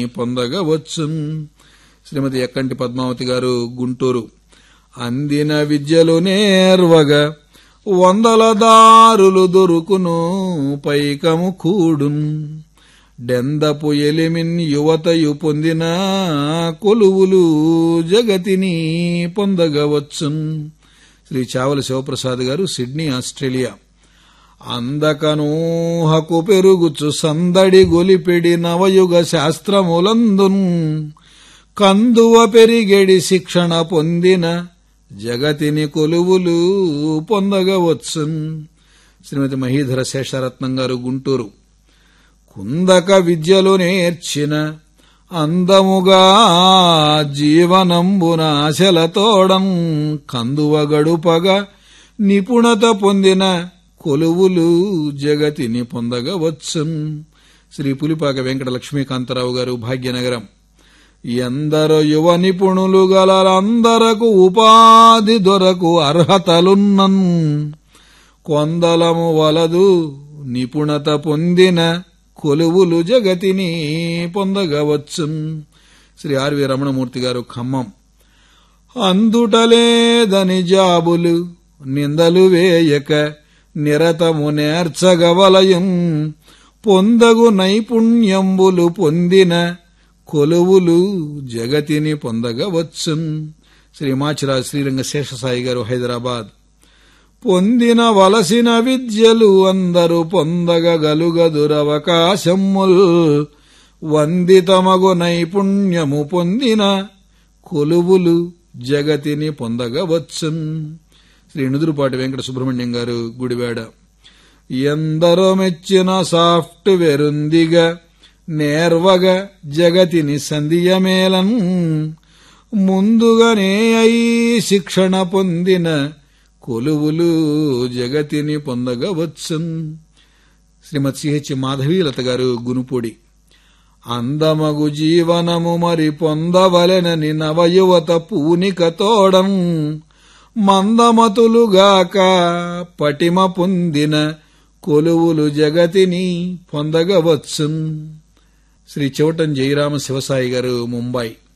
పొందగవచ్చు శ్రీమతి ఎక్కంటి పద్మావతి గారు గుంటూరు అందిన విద్యలు నేర్వగా వందల దారులు దొరుకును పైకము కూడున్ డెందపు ఎలిమిన్ యువతయు పొందిన కొలువులు జగతిని పొందగవచ్చున్ శ్రీ చావల శివప్రసాద్ గారు సిడ్నీ ఆస్ట్రేలియా అందకనూహకు పెరుగుచు సందడి గొలిపెడి నవయుగ శాస్త్రములందున్ కందువ పెరిగెడి శిక్షణ పొందిన జగతిని కొలువులు పొందగవచ్చున్ శ్రీమతి మహీధర శేషరత్నం గారు గుంటూరు కుందక విద్యలు నేర్చిన అందముగా జీవనంబున ఆశలతోడం కందువ గడుపగా నిపుణత పొందిన కొలువులు జగతిని పొందగవచ్చున్ శ్రీ పులిపాక వెంకట లక్ష్మీకాంతరావు గారు భాగ్యనగరం ఎందరో యువ నిపుణులు గలరందరకు ఉపాధి దొరకు అర్హతలున్నన్ కొందలము వలదు నిపుణత పొందిన కొలువులు జగతిని పొందగవచ్చున్ శ్రీ ఆర్వి రమణమూర్తి గారు ఖమ్మం అందుటలేదని జాబులు నిందలు వేయక నిరతము నేర్చగవలయం పొందగు నైపుణ్యంబులు పొందిన కొలువులు జగతిని పొందగవచ్చున్ శ్రీ మాచిరా శ్రీరంగ శేషసాయి గారు హైదరాబాద్ పొందిన వలసిన విద్యలు అందరూ పొందగలుగదురవకాశముల్ వందితమగు నైపుణ్యము పొందిన కొలువులు జగతిని పొందగవచ్చున్ శ్రీ నుదురుపాటి వెంకట సుబ్రహ్మణ్యం గారు గుడివాడ ఎందరో మెచ్చిన సాఫ్ట్వేర్ ఉందిగా నేర్వగా జగతిని సంధియమేలన్ ముందుగానే అయి శిక్షణ పొందిన కొలువులు జగతిని పొందగవచ్చున్ శ్రీమతి సిహెచ్ మాధవీలత గారు గునుపొడి అందమగు జీవనము మరి పొందవలెనని నవయువత పూనిక తోడం మందమతులుగాక పటిమ పొందిన కొలువులు జగతిని పొందగవచ్చున్ శ్రీ చౌటన్ జయరామ శివసాయి గారు ముంబై